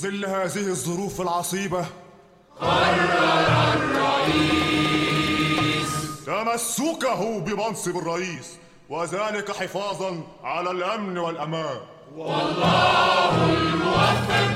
ظل هذه الظروف العصيبة قرر الرئيس تمسكه بمنصب الرئيس وذلك حفاظا على الأمن والأمان والله الموفق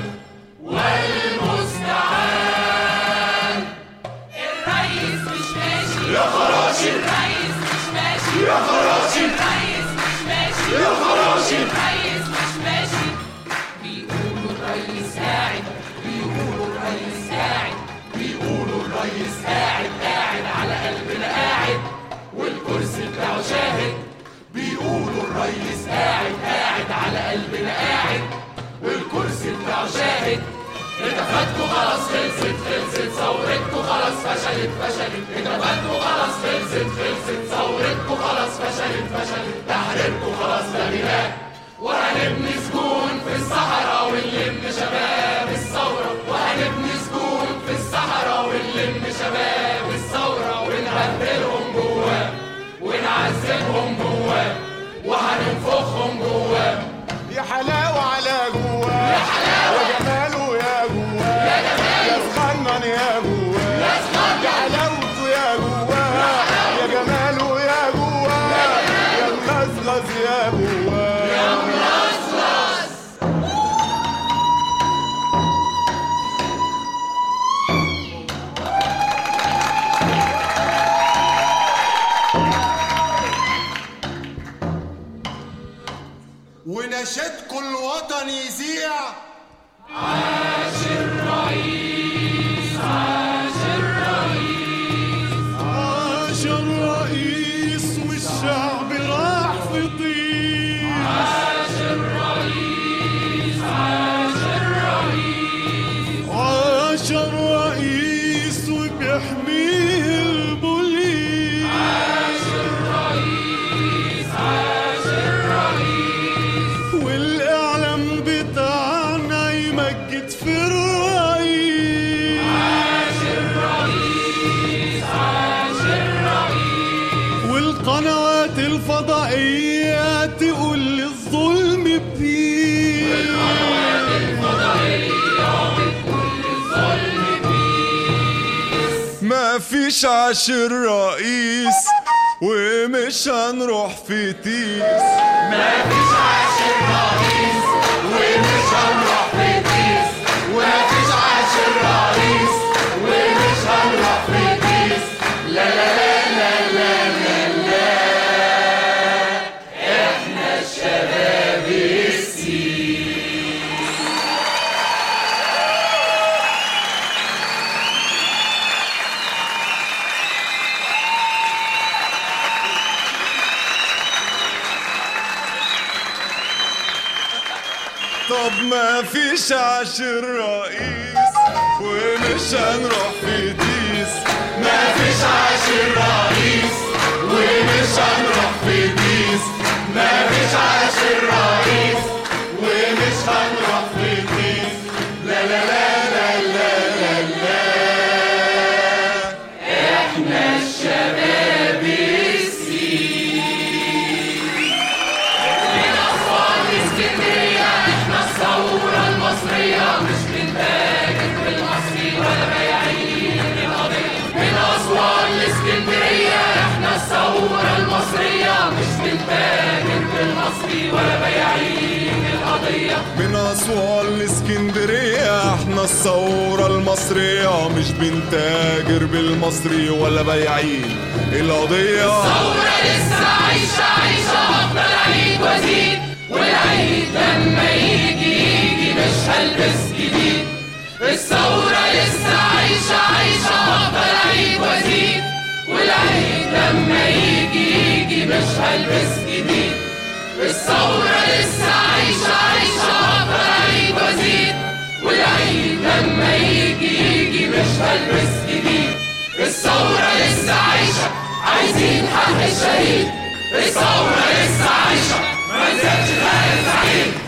والمستعان الرئيس مش ماشي يا خراشي الرئيس مش ماشي يا خراشي الرئيس مش ماشي يا خراشي الرئيس مش ماشي بيقولوا الرئيس قاعد بيقولوا الرئيس قاعد بيقولوا الرئيس قاعد قاعد على قلبنا قاعد والكرسي بتاعه شاهد بيقولوا الرئيس قاعد قاعد على قلبنا قاعد والكرسي بتاعه شاهد اتفقتوا خلاص خلصت خلصت ثورتكوا خلاص فشلت فشلت اتفقتوا خلاص خلصت خلصت ثورتكوا خلاص فشلت فشلت تحريركوا خلاص لا بلاد وهنبني سجون في الصحراء ونلم شباب الثورة وهنبني سجون في الصحراء ونلم شباب الثورة ونبهدلهم جواه ونعذبهم جواه وهننفخهم جواه يا حلاوة على جواه يا حلاوة يا جماله يا جواه يا جماله يا صغنن يا جواه يا صغنن يا حلاوته يا جواه يا جماله يا جواه يا ملزلز يا جواه يا ونشدكم الوطن يذيع عاش الرئيس عاش الرئيس عاش الرئيس والشعب راح في طين عاش الرئيس عاش الرئيس عاش الرئيس وبيحميه البوليس عاش الرئيس عاش الرئيس والإعلام بتاعنا يمجد في الرئيس عاش الرئيس عاش الرئيس والقنوات الفضائية تقول للظلم بيه والقنوات الفضائية بتقول الظلم بيس ما فيش عاش الرئيس ومش هنروح في تيس ما فيش عاش الرئيس ومش هنروح في تيس وما فيش عاش الرئيس ومش هنروح في تيس لا لا لا لا لا لا لا احنا الشباب السيس طب ما فيش عاش الرئيس ومش هنروح في تيس ما فيش عاش الرئيس ومش هنروح في تيس ما فيش عاش الرئيس ومش هنروح في تيس لا لا لا لا لا لا لا احنا الشباب السيس من أسوان اسكندرية احنا الثورة المصرية مش بنتاجر بالمصري ولا بايعين القضية من أسوان لاسكندرية احنا الثورة المصرية مش بنتاجر بالمصري ولا بايعين القضية من أسوان لاسكندرية احنا الثورة المصرية مش بنتاجر بالمصري ولا بايعين القضية الثورة لسه عايشة عايشة هفضل أعيد وأزيد والعيد لما يجي يجي مش هلبس جديد الثورة لسه عايشة عايشة هفضل أعيد وأزيد والعيد لما يجي يجي مش هلبس جديد الثورة لسه عايشة عايشة هفضل أعيد وأزيد والعيد لما يجي يجي مش هلبس جديد الثورة لسه عايشة عايزين حق الشهيد الثورة لسه عايشة ما نزلش لها الزعيم